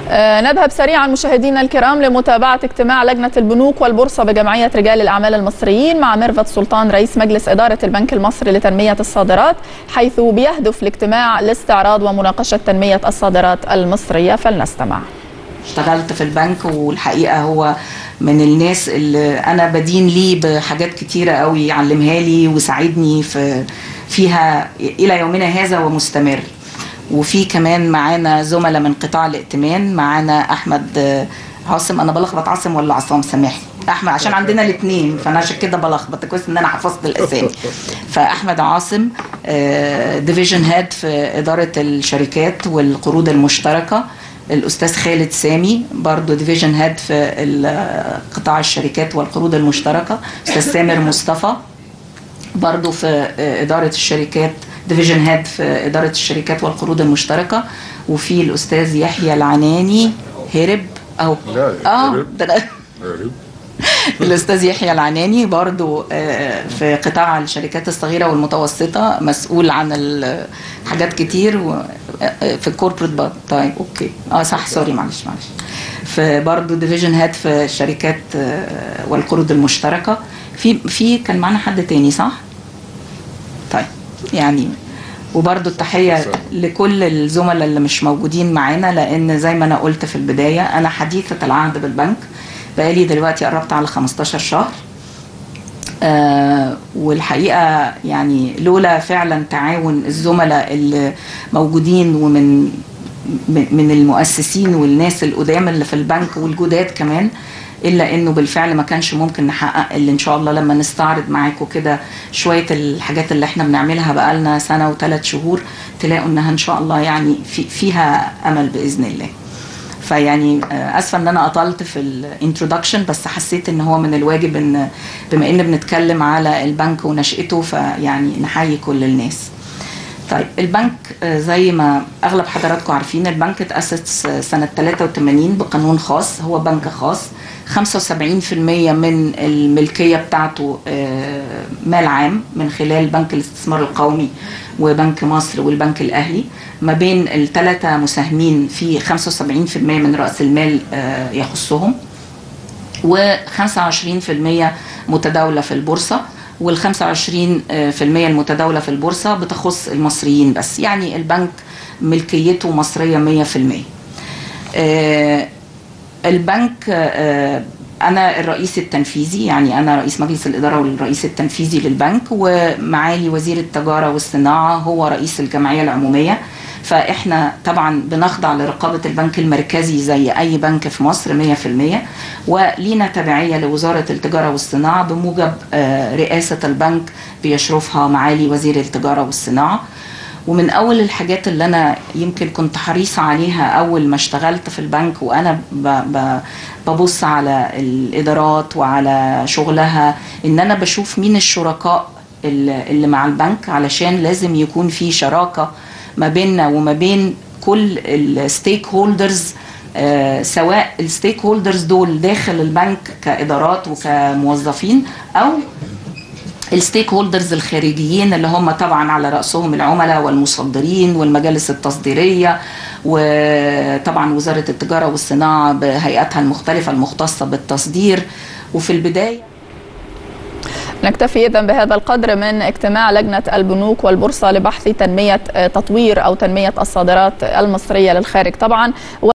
آه، نذهب سريعا مشاهدينا الكرام لمتابعة اجتماع لجنة البنوك والبورصة بجمعية رجال الأعمال المصريين مع ميرفت سلطان رئيس مجلس إدارة البنك المصري لتنمية الصادرات حيث بيهدف الاجتماع لاستعراض ومناقشة تنمية الصادرات المصرية فلنستمع اشتغلت في البنك والحقيقه هو من الناس اللي انا بدين ليه بحاجات كتيره قوي يعلمها لي وساعدني في فيها الى يومنا هذا ومستمر وفي كمان معانا زملاء من قطاع الائتمان معانا احمد عاصم انا بلخبط عاصم ولا عصام سامحني احمد عشان عندنا الاثنين فانا عشان كده بلخبط كويس ان انا حفظت الاسامي فاحمد عاصم ديفيجن هيد في اداره الشركات والقروض المشتركه الاستاذ خالد سامي برضه ديفيجن هيد في قطاع الشركات والقروض المشتركه استاذ سامر مصطفى برضه في اداره الشركات ديفيجن هيد في اداره الشركات والقروض المشتركه وفي الاستاذ يحيى العناني هرب اهو اه ده غريب الاستاذ يحيى العناني برضو في قطاع الشركات الصغيره والمتوسطه مسؤول عن حاجات كتير في الكوربريت طيب اوكي اه صح سوري معلش معلش في برضو ديفيجن هيد في الشركات والقروض المشتركه في في كان معانا حد تاني صح؟ طيب يعني وبرضو التحية لكل الزملاء اللي مش موجودين معانا لأن زي ما أنا قلت في البداية أنا حديثة العهد بالبنك بقالي دلوقتي قربت على 15 شهر آه والحقيقة يعني لولا فعلا تعاون الزملاء اللي موجودين ومن من المؤسسين والناس القدام اللي في البنك والجداد كمان الا انه بالفعل ما كانش ممكن نحقق اللي ان شاء الله لما نستعرض معاكم كده شويه الحاجات اللي احنا بنعملها بقالنا سنه وثلاث شهور تلاقوا انها ان شاء الله يعني في فيها امل باذن الله. فيعني اسفه ان انا اطلت في الانترودكشن بس حسيت ان هو من الواجب ان بما ان بنتكلم على البنك ونشأته فيعني نحيي كل الناس. طيب البنك زي ما اغلب حضراتكم عارفين البنك اتأسس سنة 83 بقانون خاص هو بنك خاص 75% من الملكية بتاعته مال عام من خلال بنك الاستثمار القومي وبنك مصر والبنك الأهلي ما بين الثلاثة مساهمين في 75% من رأس المال يخصهم و25% متداولة في البورصة وال 25% المتداولة في البورصة بتخص المصريين بس يعني البنك ملكيته مصرية 100% البنك أنا الرئيس التنفيذي يعني أنا رئيس مجلس الإدارة والرئيس التنفيذي للبنك ومعالي وزير التجارة والصناعة هو رئيس الجمعية العمومية فاحنا طبعا بنخضع لرقابه البنك المركزي زي اي بنك في مصر 100% ولينا تبعيه لوزاره التجاره والصناعه بموجب رئاسه البنك بيشرفها معالي وزير التجاره والصناعه ومن اول الحاجات اللي انا يمكن كنت حريصه عليها اول ما اشتغلت في البنك وانا ببص على الادارات وعلى شغلها ان انا بشوف مين الشركاء اللي مع البنك علشان لازم يكون في شراكه ما بيننا وما بين كل الستيك هولدرز آه سواء الستيك هولدرز دول داخل البنك كادارات وكموظفين او الستيك هولدرز الخارجيين اللي هم طبعا على راسهم العملاء والمصدرين والمجالس التصديريه وطبعا وزاره التجاره والصناعه بهيئاتها المختلفه المختصه بالتصدير وفي البدايه نكتفي اذا بهذا القدر من اجتماع لجنه البنوك والبورصه لبحث تنميه تطوير او تنميه الصادرات المصريه للخارج طبعا